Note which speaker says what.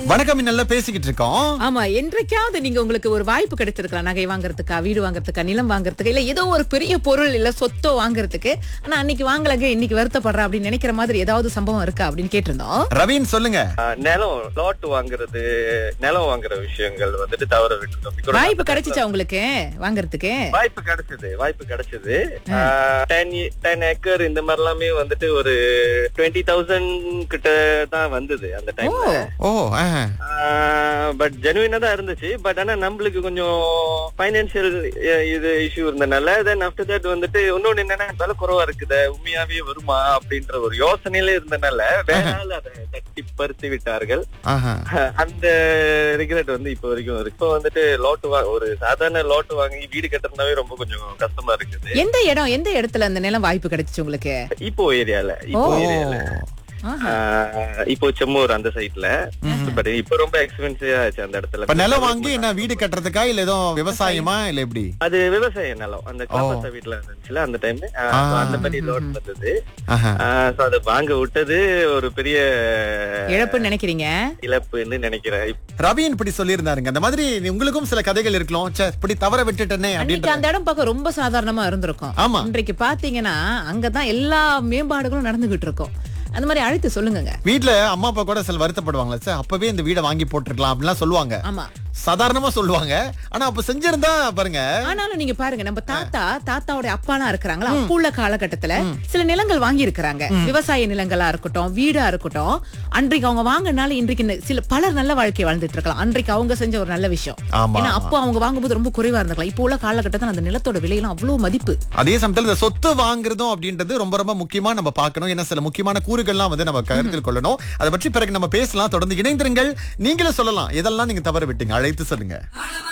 Speaker 1: வணக்கம் நல்லா பேசிக்கிட்டு இருக்கோம்
Speaker 2: ஆமா என்றைக்காவது நீங்க உங்களுக்கு ஒரு வாய்ப்பு கிடைச்சிருக்கலாம் நகை வாங்குறதுக்கா வீடு வாங்குறதுக்கா நிலம் வாங்குறதுக்கு இல்ல ஏதோ ஒரு பெரிய பொருள் இல்ல சொத்தோ வாங்குறதுக்கு ஆனா அன்னைக்கு வாங்கலங்க இன்னைக்கு வருத்தப்படுறேன் அப்படின்னு நினைக்கிற மாதிரி ஏதாவது சம்பவம் இருக்கா அப்படின்னு கேட்டிருந்தோம்
Speaker 1: ரவீன் சொல்லுங்க
Speaker 3: ஆஹ் நிலம் லாட் வாங்குறது நிலம் வாங்குற விஷயங்கள் வந்துட்டு தவற விட்டுருக்கோம் Because
Speaker 2: வாய்ப்பு கிடைச்சிச்சா உங்களுக்கு வாங்குறதுக்கு
Speaker 3: வாய்ப்பு கிடைச்சது வாய்ப்பு கிடைச்சது டென் டென் ஏக்கர் இந்த மாதிரி எல்லாமே வந்துட்டு ஒரு டுவெண்ட்டி தௌசண்ட் கிட்ட தான் வந்தது அந்த டைம்ல
Speaker 1: ஓ ஆஹ்.
Speaker 3: பட் ஜெனுவினா தான் இருந்துச்சு பட் ஆனா நம்மளுக்கு கொஞ்சம் பைனான்சியல் இது இஷ்யூ இருந்தனால தென் ஆஃப்டர் தட் வந்துட்டு இன்னொன்னு என்னன்னா விலை குறவா இருக்குது உண்மையாவே வருமா அப்படின்ற ஒரு யோசனையில இருந்தனால வேற ஆள் அதை தட்டி பறித்து விட்டார்கள்
Speaker 1: ஆஹா.
Speaker 3: அந்த ரிக்ரெட் வந்து இப்ப வரைக்கும் இருக்கு இப்போ வந்துட்டு லோட்டு வா ஒரு சாதாரண லோட்டு வாங்கி வீடு கட்டுறதுனாவே ரொம்ப கொஞ்சம் கஷ்டமா இருக்குது
Speaker 2: எந்த இடம் எந்த இடத்துல அந்த நிலம் வாய்ப்பு கிடைச்சிச்சு உங்களுக்கு
Speaker 3: இப்போ ஏரியால இப்போ
Speaker 2: ஓ.
Speaker 3: ஏரியால
Speaker 2: ஆஹா.
Speaker 3: இப்போ செம்மூர் அந்த சைட்ல பட் இப்போ ரொம்ப எக்ஸ்பென்சிவ் ஆச்சு அந்த இடத்துல
Speaker 1: இப்ப நிலம் வாங்கி என்ன வீடு கட்டுறதுக்கா இல்ல ஏதோ விவசாயமா இல்ல எப்படி
Speaker 3: அது விவசாய நிலம் அந்த காப்பாத்த வீட்டுல இருந்துச்சுல அந்த டைம் அந்த மாதிரி லோட் வந்தது
Speaker 1: ஆஹா.
Speaker 3: சோ அதை வாங்க விட்டது ஒரு பெரிய
Speaker 2: இழப்புன்னு நினைக்கிறீங்க
Speaker 3: இழப்புன்னு நினைக்கிறேன்
Speaker 1: ரவீன் இப்படி சொல்லியிருந்தாருங்க அந்த மாதிரி உங்களுக்கும் சில கதைகள் இருக்கலாம் ச்சே இப்படி தவற விட்டுட்டேனே
Speaker 2: அன்னைக்கு
Speaker 1: அப்படின்ற
Speaker 2: அந்த இடம் பார்க்க ரொம்ப சாதாரணமா இருந்திருக்கும்
Speaker 1: ஆமா.
Speaker 2: இன்றைக்கு பாத்தீங்கன்னா அங்கதான் எல்லா மேம்பாடுகளும் நடந்துகிட்டு இருக்கும் அந்த மாதிரி அழைத்து சொல்லுங்க
Speaker 1: வீட்ல அம்மா அப்பா கூட சில வருத்தப்படுவாங்களே சார் அப்பவே இந்த வீடை வாங்கி போட்டிருக்கலாம் அப்படிலாம் சொல்லுவாங்க
Speaker 2: ஆமா
Speaker 1: சாதாரணமா சொல்லுவாங்க ஆனா அப்ப செஞ்சிருந்தா பாருங்க
Speaker 2: ஆனாலும் நீங்க பாருங்க நம்ம தாத்தா தாத்தாவோட அப்பாலாம் இருக்கிறாங்களா அப்ப உள்ள காலகட்டத்துல சில நிலங்கள் வாங்கி இருக்கிறாங்க விவசாய நிலங்களா இருக்கட்டும் வீடா இருக்கட்டும் அன்றைக்கு அவங்க வாங்கினால இன்றைக்கு இந்த சில பலர் நல்ல வாழ்க்கை வாழ்ந்துட்டு இருக்கலாம் அன்றைக்கு அவங்க செஞ்ச ஒரு நல்ல விஷயம்
Speaker 1: ஆமா,
Speaker 2: ஏன்னா
Speaker 1: ஆமா.
Speaker 2: அப்போ அவங்க வாங்கும்போது ரொம்ப குறைவா இருந்திருக்கலாம் இப்போ உள்ள காலகட்டத்துல அந்த நிலத்தோட விலையெல்லாம் அவ்வளவு மதிப்பு
Speaker 1: அதே சமயத்துல இந்த சொத்து வாங்குறதும் அப்படின்றது ரொம்ப ரொம்ப முக்கியமா நம்ம பார்க்கணும் ஏன்னா சில முக்கியமான கூறுகள்லாம் வந்து நம்ம கருத்தில் கொள்ளணும் அதை பற்றி பிறகு நம்ம பேசலாம் தொடர்ந்து இணைந்திருங்கள் நீங்களே சொல்லலாம் எதெல்லாம் நீங்க தவற விட்டீங்க அழைத்து சொல்லுங்க